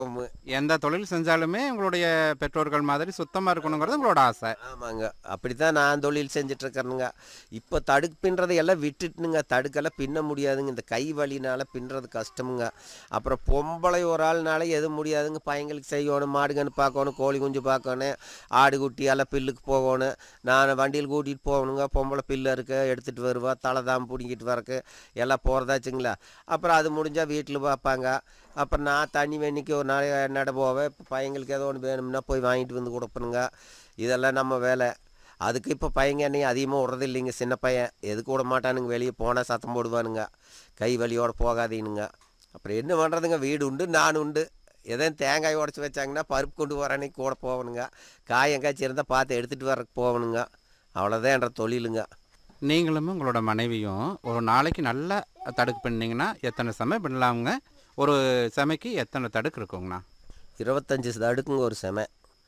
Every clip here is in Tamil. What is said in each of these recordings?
உம், எந்த தொழில் செஞ்சாலுமே உங்களுடைய பெற்றோர்கள் மாதிரி சுத்தமாக இருக்கணுங்கிறது உங்களோட ஆசை ஆமாங்க அப்படித்தான் நான் தொழில் செஞ்சுட்டு இருக்கிறேனுங்க இப்போ தடுக்கு பின்னுறதை எல்லாம் விட்டுட்டுனுங்க தடுக்கெல்லாம் பின்ன முடியாதுங்க இந்த கை வலினால பின்னுறது கஷ்டமுங்க அப்புறம் பொம்பளை ஒரு ஆள்னால எதுவும் முடியாதுங்க பையங்களுக்கு செய்யணும் மாடுகன்று பார்க்கணும் கோழி குஞ்சு பார்க்கணும் ஆடு குட்டி எல்லாம் பில்லுக்கு போகணும் நான் வண்டியில் கூட்டிகிட்டு போகணுங்க பொம்பளை பில்லு இருக்க எடுத்துகிட்டு வருவா தலை தான் பிடிங்கிட்டு வரக்கு எல்லாம் போகிறதாச்சுங்களா அப்புறம் அது முடிஞ்சால் வீட்டில் பார்ப்பாங்க அப்புறம் நான் தண்ணி வெண்ணிக்கு ஒரு நாள் நட போவேன் இப்போ பையங்களுக்கு ஏதோ ஒன்று வேணும்னா போய் வாங்கிட்டு வந்து கொடுப்பணுங்க இதெல்லாம் நம்ம வேலை அதுக்கு இப்போ பையங்க என்னையும் அதிகமாக விட்றது இல்லைங்க சின்ன பையன் எதுக்கு விட மாட்டானுங்க வெளியே போனால் சத்தம் போடுவானுங்க கை வலியோடு போகாதீனுங்க அப்புறம் என்ன பண்ணுறதுங்க வீடு உண்டு நான் உண்டு எதுவும் தேங்காய் உடச்சி வச்சாங்கன்னா பருப்பு கொண்டு வர அன்னைக்கு கூட போகணுங்க காய் எங்காச்சும் இருந்தால் பார்த்து எடுத்துகிட்டு வரக்கு போகணுங்க அவ்வளோதான் என்ற தொழிலுங்க நீங்களும் உங்களோட மனைவியும் ஒரு நாளைக்கு நல்லா தடுக்கு பின்னீங்கன்னா எத்தனை செமை பின்னலாமுங்க ஒரு செமைக்கு எத்தனை தடுக்கு இருக்குங்கண்ணா இருபத்தஞ்சி தடுக்குங்க ஒரு செமை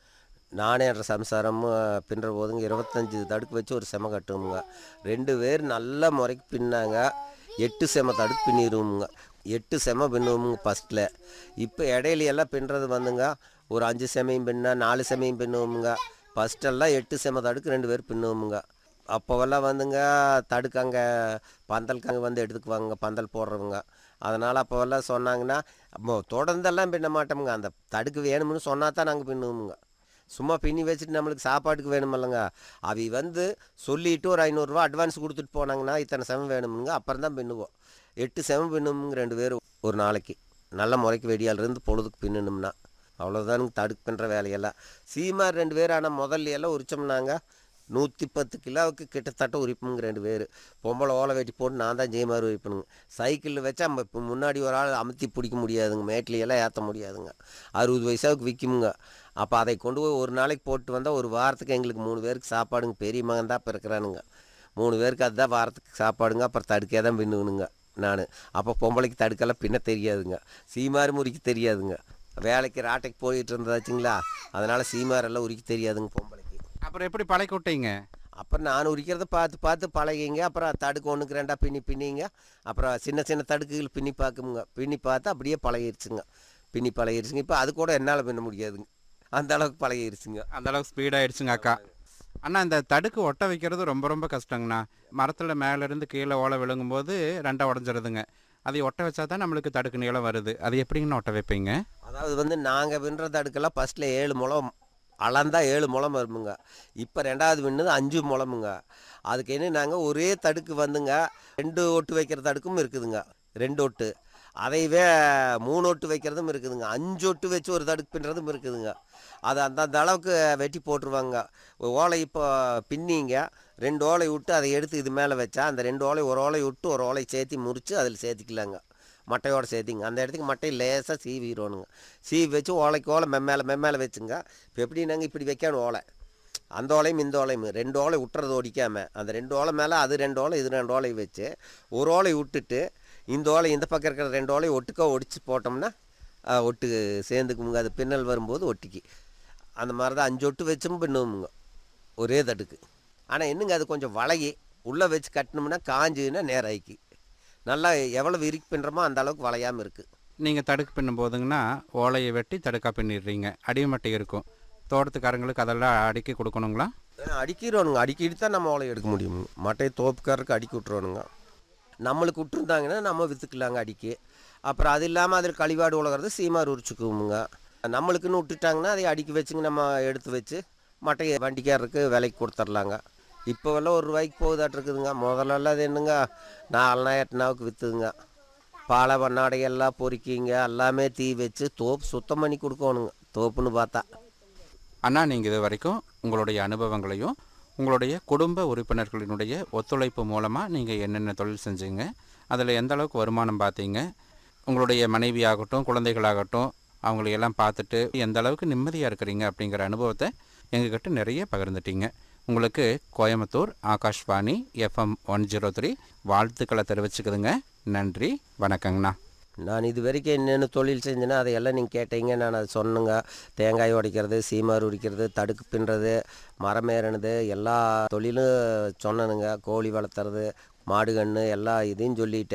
நானே என்ற சம்சாரமும் பின்னுற போதுங்க இருபத்தஞ்சி தடுக்கு வச்சு ஒரு செமை கட்டுவோமுங்க ரெண்டு பேர் நல்ல முறைக்கு பின்னாங்க எட்டு செமை தடுக்கு பின்னிடுவோமுங்க எட்டு செமை பின்னுவோமுங்க ஃபஸ்ட்டில் இப்போ இடையில எல்லாம் பின்னுறது வந்துங்க ஒரு அஞ்சு செமையும் பின்னா நாலு செமையும் பின்னுவோமுங்க ஃபஸ்ட்டெல்லாம் எட்டு செமை தடுக்கு ரெண்டு பேர் பின்னுவோமுங்க அப்போவெல்லாம் வந்துங்க தடுக்கு அங்கே பந்தலுக்கு அங்கே வந்து எடுத்துக்குவாங்க பந்தல் போடுறவங்க அதனால் அப்போவெல்லாம் சொன்னாங்கன்னா அப்போ தொடர்ந்தெல்லாம் பின்ன மாட்டோமுங்க அந்த தடுக்கு வேணும்னு சொன்னால் தான் நாங்கள் பின்னுவோமுங்க சும்மா பின்னி வச்சுட்டு நம்மளுக்கு சாப்பாட்டுக்கு வேணுமில்லங்க அவி வந்து சொல்லிட்டு ஒரு ஐநூறுரூவா அட்வான்ஸ் கொடுத்துட்டு போனாங்கன்னா இத்தனை செவம் வேணுமுங்க அப்புறம் தான் பின்னுவோம் எட்டு செவம் பின்னுமுங்க ரெண்டு பேரும் ஒரு நாளைக்கு நல்ல முறைக்கு வெடியால் இருந்து பொழுதுக்கு பின்னணும்னா அவ்வளோதானுங்க தடுக்கு பின்னுற வேலையெல்லாம் சீமார் ரெண்டு பேர் ஆனால் முதல்ல எல்லாம் உரிச்சோம்னாங்க நூற்றி பத்து கிலோவுக்கு கிட்டத்தட்ட உரிப்புங்க ரெண்டு பேர் பொம்பளை ஓலை வெட்டி போட்டு நான் தான் ஜெயமாறு உரிப்பணுங்க சைக்கிளில் வச்சா நம்ம இப்போ முன்னாடி ஒரு ஆள் அமுத்தி பிடிக்க முடியாதுங்க மேட்லையெல்லாம் ஏற்ற முடியாதுங்க அறுபது வயசாவுக்கு விற்குமுங்க அப்போ அதை கொண்டு போய் ஒரு நாளைக்கு போட்டு வந்தால் ஒரு வாரத்துக்கு எங்களுக்கு மூணு பேருக்கு சாப்பாடுங்க பெரிய மகன் தான் இப்போ இருக்கிறானுங்க மூணு பேருக்கு அதுதான் வாரத்துக்கு சாப்பாடுங்க அப்புறம் தடுக்கே தான் பின்னுகணுங்க நான் அப்போ பொம்பளைக்கு தடுக்கெல்லாம் பின்ன தெரியாதுங்க சீமாறு முறிக்க தெரியாதுங்க வேலைக்கு ராட்டைக்கு போயிட்டு இருந்ததாச்சுங்களா அதனால் சீமாரெல்லாம் உரிக்க தெரியாதுங்க பொம்பளைக்கு அப்புறம் எப்படி பழக்கி விட்டீங்க அப்புறம் நான் உரிக்கிறத பார்த்து பார்த்து பழகிங்க அப்புறம் தடுக்கு ஒன்றுக்கு ரெண்டாக பின்னி பின்னிங்க அப்புறம் சின்ன சின்ன தடுக்குகள் பின்னி பார்க்குங்க பின்னி பார்த்து அப்படியே பழகிருச்சுங்க பின்னி பழகிருச்சுங்க இப்போ அது கூட என்னால் பின்ன முடியாதுங்க அந்த அளவுக்கு பழகிருச்சுங்க அந்த அளவுக்கு ஸ்பீடாகிடுச்சுங்க அக்கா அண்ணா இந்த தடுக்கு ஒட்ட வைக்கிறது ரொம்ப ரொம்ப கஷ்டங்கண்ணா மரத்தில் மேலேருந்து கீழே ஓலை விழுங்கும்போது ரெண்டாக உடஞ்சிருதுங்க அதை ஒட்ட வச்சா தான் நம்மளுக்கு தடுக்கு நீளம் வருது அது எப்படிங்கண்ணா ஒட்ட வைப்பீங்க அதாவது வந்து நாங்கள் பின்னுற தடுக்கெல்லாம் ஃபஸ்ட்டில் ஏழு முழம் அளந்தா ஏழு முழம் வருமுங்க இப்போ ரெண்டாவது பின்னது அஞ்சு முழமுங்க அதுக்கு என்ன நாங்கள் ஒரே தடுக்கு வந்துங்க ரெண்டு ஒட்டு வைக்கிற தடுக்கும் இருக்குதுங்க ரெண்டு ஒட்டு அதைவே மூணு ஒட்டு வைக்கிறதும் இருக்குதுங்க அஞ்சு ஒட்டு வச்சு ஒரு தடுக்கு பின்னுறதும் இருக்குதுங்க அது அந்தந்த அளவுக்கு வெட்டி போட்டுருவாங்க ஒரு ஓலை இப்போ பின்னிங்க ரெண்டு ஓலை விட்டு அதை எடுத்து இது மேலே வச்சா அந்த ரெண்டு ஓலை ஒரு ஓலை விட்டு ஒரு ஓலை சேர்த்தி முறித்து அதில் சேர்த்திக்கலாங்க மட்டையோடு சேர்த்திங்க அந்த இடத்துக்கு மட்டை லேசாக சீவிடணுங்க சீவி வச்சு ஓலைக்கு ஓலை மெம்மேல மெம்மேல வச்சுங்க இப்போ எப்படி நாங்கள் இப்படி வைக்கணும் ஓலை அந்த ஓலையும் இந்த ஓலையும் ரெண்டு ஓலை விட்டுறது ஒடிக்காமல் அந்த ரெண்டு ஓலை மேலே அது ரெண்டு ஓலை இது ரெண்டு ஓலை வச்சு ஒரு ஓலை விட்டுட்டு இந்த ஓலை இந்த பக்கம் இருக்கிற ரெண்டு ஓலை ஒட்டுக்கா ஒடிச்சு போட்டோம்னா ஆ, ஒட்டு சேர்ந்துக்குமுங்க அது பின்னல் வரும்போது ஒட்டிக்கு அந்த மாதிரி தான் அஞ்சு ஒட்டு வச்சும் பின்னுவோமுங்க ஒரே தட்டுக்கு ஆனால் என்னங்க அது கொஞ்சம் வளையி உள்ளே வச்சு கட்டினோம்னா காஞ்சுன்னா நேராய்க்கு நல்லா எவ்வளோ விரிக்கு பின்னுறோமோ அந்த அளவுக்கு வளையாமல் இருக்குது நீங்கள் தடுக்கு பின்னும் போதுங்கன்னா ஓலையை வெட்டி தடுக்கா பின்னிடுறீங்க அடிமட்டை இருக்கும் தோட்டத்துக்காரங்களுக்கு அதெல்லாம் அடுக்கி கொடுக்கணுங்களா அடிக்கிறோனுங்க அடிக்கிட்டு தான் நம்ம ஓலை எடுக்க முடியும் மட்டையை தோப்புக்காரருக்கு அடிக்கி விட்ருவானுங்க நம்மளுக்கு விட்டுருந்தாங்கன்னா நம்ம விற்றுக்கலாங்க அடிக்கி அப்புறம் அது இல்லாமல் அதில் கழிவாடு உலகிறது சீமார் உரிச்சுக்குவோமுங்க நம்மளுக்குன்னு விட்டுட்டாங்கன்னா அதை அடுக்கி வச்சுங்க நம்ம எடுத்து வச்சு மட்டையை வண்டிக்காரருக்கு விலைக்கு கொடுத்துர்லாங்க இப்போவெல்லாம் ஒரு ரூபாய்க்கு போகுதாட்டு இருக்குதுங்க முதல்லலாம் அது என்னங்க நாலுனா எட்டுனாவுக்கு விற்றுதுங்க பாலை பண்ணாடை எல்லாம் பொறுக்கிங்க எல்லாமே தீ வச்சு தோப்பு சுத்தம் பண்ணி கொடுக்கணுங்க தோப்புன்னு பார்த்தா அண்ணா நீங்கள் இது வரைக்கும் உங்களுடைய அனுபவங்களையும் உங்களுடைய குடும்ப உறுப்பினர்களினுடைய ஒத்துழைப்பு மூலமாக நீங்கள் என்னென்ன தொழில் செஞ்சீங்க அதில் எந்த அளவுக்கு வருமானம் பார்த்தீங்க உங்களுடைய மனைவி ஆகட்டும் குழந்தைகளாகட்டும் அவங்களையெல்லாம் பார்த்துட்டு எந்த அளவுக்கு நிம்மதியாக இருக்கிறீங்க அப்படிங்கிற அனுபவத்தை எங்ககிட்ட நிறைய பகிர்ந்துட்டீங்க உங்களுக்கு Coimbatore Akashvani FM one zero three வாழ்த்துக்களை தெரிவிச்சுக்குதுங்க நன்றி வணக்கங்கண்ணா நான் இது வரைக்கும் என்னென்ன தொழில் செஞ்சேன்னா அதையெல்லாம் நீங்கள் கேட்டீங்க நான் அதை சொன்னேங்க தேங்காய் உடைக்கிறது சீமார் உரிக்கிறது தடுக்கு பின்னுறது மரம் ஏறினது எல்லா தொழிலும் சொன்னனுங்க கோழி வளர்த்துறது மாடு கன்று எல்லா இதையும் சொல்லிட்டேன்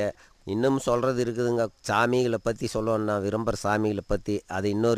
இன்னும் சொல்கிறது இருக்குதுங்க சாமிகளை பற்றி சொல்லணும் நான் விரும்புகிற சாமிகளை பற்றி அது இன்னொரு